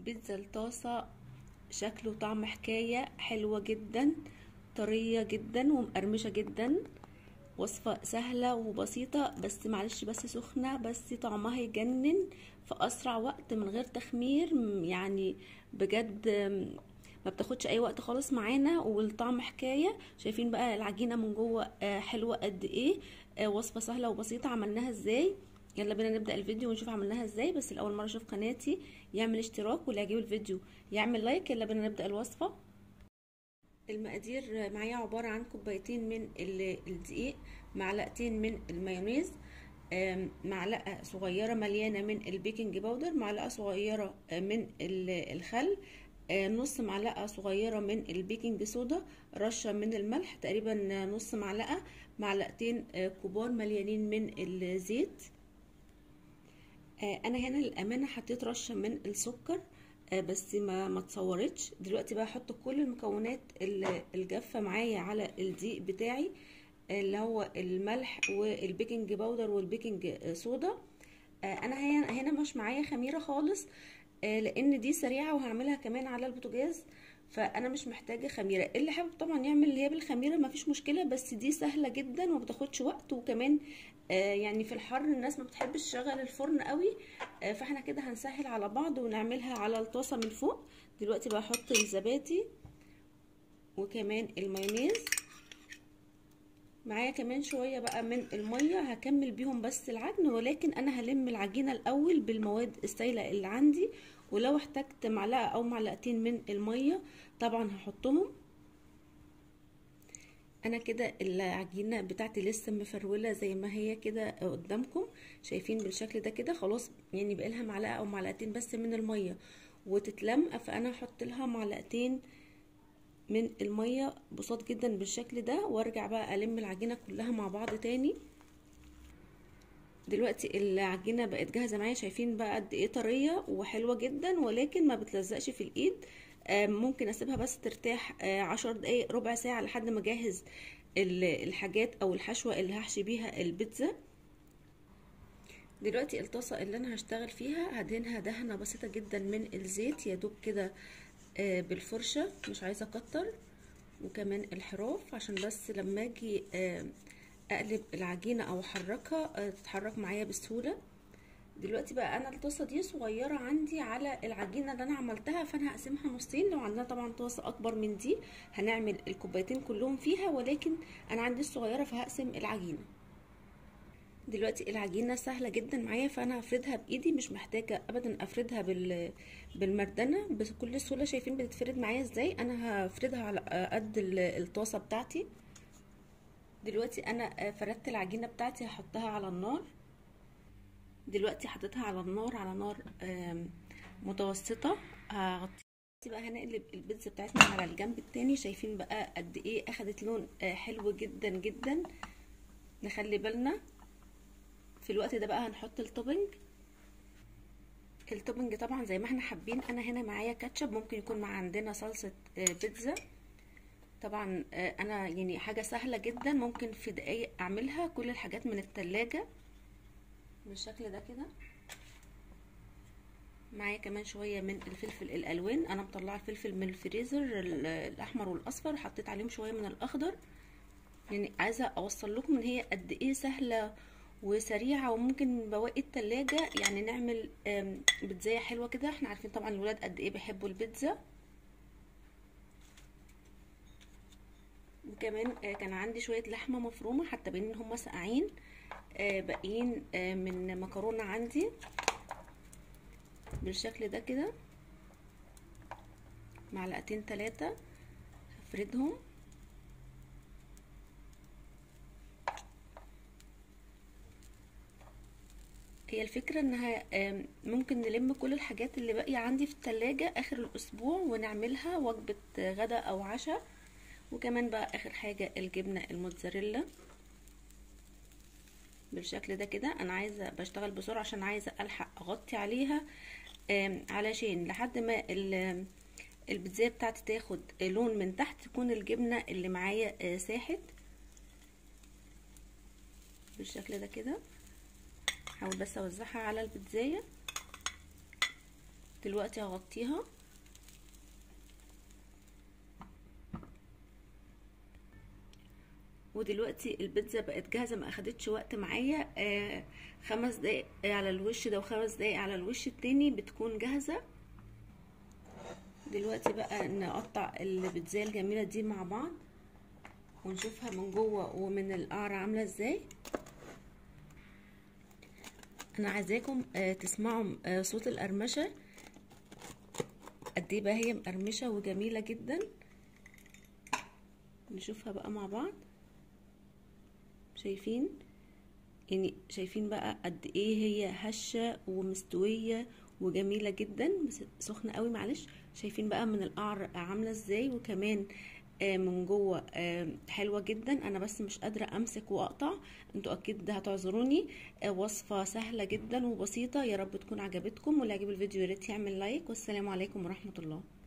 بيتزا الطاسة شكل وطعم حكاية حلوة جدا طرية جدا ومقرمشة جدا وصفة سهلة وبسيطة بس معلش بس سخنة بس طعمها يجنن في أسرع وقت من غير تخمير يعني بجد ما بتاخدش اي وقت خالص معانا والطعم حكايه شايفين بقى العجينه من جوه حلوه قد ايه وصفه سهله وبسيطه عملناها ازاي يلا بينا نبدا الفيديو ونشوف عملناها ازاي بس الاول مره اشوف قناتي يعمل اشتراك واللي يعجبه الفيديو يعمل لايك يلا بينا نبدا الوصفه المقادير معايا عباره عن كوبايتين من الدقيق معلقتين من المايونيز معلقه صغيره مليانه من البيكنج باودر معلقه صغيره من الخل نص معلقه صغيره من البيكنج صودا رشه من الملح تقريبا نص معلقه معلقتين كبار مليانين من الزيت انا هنا للامانه حطيت رشه من السكر بس ما ما تصورتش دلوقتي بقى احط كل المكونات الجافه معايا على الدقيق بتاعي اللي هو الملح والبيكنج باودر والبيكنج صودا انا هنا مش معايا خميره خالص لان دي سريعه وهعملها كمان على البوتاجاز فانا مش محتاجه خميره اللي حابب طبعا يعمل اللي هي بالخميره مفيش مشكله بس دي سهله جدا وما بتاخدش وقت وكمان آه يعني في الحر الناس ما بتحبش تشغل الفرن قوي آه فاحنا كده هنسهل على بعض ونعملها على الطاسه من فوق دلوقتي بقى احط الزبادي وكمان المايونيز معايا كمان شويه بقى من الميه هكمل بيهم بس العجن ولكن انا هلم العجينه الاول بالمواد السائله اللي عندي ولو احتجت معلقه او معلقتين من الميه طبعا هحطهم انا كده العجينه بتاعتي لسه مفروله زي ما هي كده قدامكم شايفين بالشكل ده كده خلاص يعني بقى لها معلقه او معلقتين بس من الميه وتتلم فانا هحط لها معلقتين من الميه بساط جدا بالشكل ده وارجع بقى الم العجينه كلها مع بعض تاني دلوقتي العجينه بقت جاهزه معايا شايفين بقى قد ايه طريه وحلوه جدا ولكن ما بتلزقش في الايد ممكن اسيبها بس ترتاح عشر دقايق ربع ساعه لحد ما اجهز الحاجات او الحشوه اللي هحشي بيها البيتزا دلوقتي الطاسه اللي انا هشتغل فيها هدهنها دهنه بسيطه جدا من الزيت يا دوب كده بالفرشه مش عايزه اكتر وكمان الحراف عشان بس لما اجي اقلب العجينه او احركها تتحرك معايا بسهوله دلوقتي بقى انا الطاسه دي صغيره عندي على العجينه اللي انا عملتها فانا هقسمها نصين لو عندنا طبعا طاسه اكبر من دي هنعمل الكوبايتين كلهم فيها ولكن انا عندي الصغيره فهقسم العجينه دلوقتي العجينه سهله جدا معايا فانا هفردها بايدي مش محتاجه ابدا افردها بال بالمردنه بكل سهوله شايفين بتتفرد معايا ازاي انا هفردها على قد الطاسه بتاعتي دلوقتي انا فردت العجينه بتاعتي هحطها على النار دلوقتي حطيتها على النار على نار متوسطه هغطي بقى هنقلب البيتزا بتاعتنا على الجنب التاني شايفين بقى قد ايه اخدت لون حلو جدا جدا نخلي بالنا في الوقت ده بقى هنحط التوبنج التوبنج طبعا زي ما احنا حابين انا هنا معايا كاتشب ممكن يكون مع عندنا صلصه بيتزا طبعا انا يعني حاجه سهله جدا ممكن في دقايق اعملها كل الحاجات من التلاجة بالشكل ده كده معايا كمان شويه من الفلفل الالوان انا مطلعه الفلفل من الفريزر الاحمر والاصفر حطيت عليهم شويه من الاخضر يعني عايزه اوصل لكم ان هي قد ايه سهله وسريعه وممكن بواقي التلاجة يعني نعمل بيتزايه حلوه كده احنا عارفين طبعا الولاد قد ايه بيحبوا البيتزا وكمان كان عندي شويه لحمه مفرومه حتى باين ان هم ساقعين باقيين من مكرونه عندي بالشكل ده كده معلقتين ثلاثه هفردهم هي الفكرة انها ممكن نلم كل الحاجات اللي باقية عندي في التلاجة اخر الاسبوع ونعملها وجبة غدا او عشاء وكمان بقى اخر حاجة الجبنة الموتزاريلا بالشكل ده كده انا عايزة بشتغل بسرعة عشان عايزة الحق اغطي عليها علشان لحد ما البيتزا بتاعتي تاخد لون من تحت تكون الجبنة اللي معايا ساحت بالشكل ده كده هحاول بس اوزعها على البيتزاية دلوقتي هغطيها ودلوقتي البيتزا بقت جاهزه ما اخدتش وقت معايا آه خمس دقايق على الوش ده وخمس دقايق على الوش التاني بتكون جاهزه دلوقتي بقى نقطع البيتزا الجميله دي مع بعض ونشوفها من جوه ومن القعر عامله ازاي انا عايزاكم آه تسمعوا آه صوت القرمشه قد ايه بقى هي مقرمشه وجميله جدا نشوفها بقى مع بعض شايفين يعني شايفين بقى قد ايه هي هشه ومستويه وجميله جدا بس سخنه قوي معلش شايفين بقى من القعر عامله ازاي وكمان آه من جوه آه حلوه جدا انا بس مش قادره امسك واقطع انتوا اكيد هتعذروني آه وصفه سهله جدا وبسيطه يا رب تكون عجبتكم واللي عجب الفيديو يا ريت يعمل لايك والسلام عليكم ورحمه الله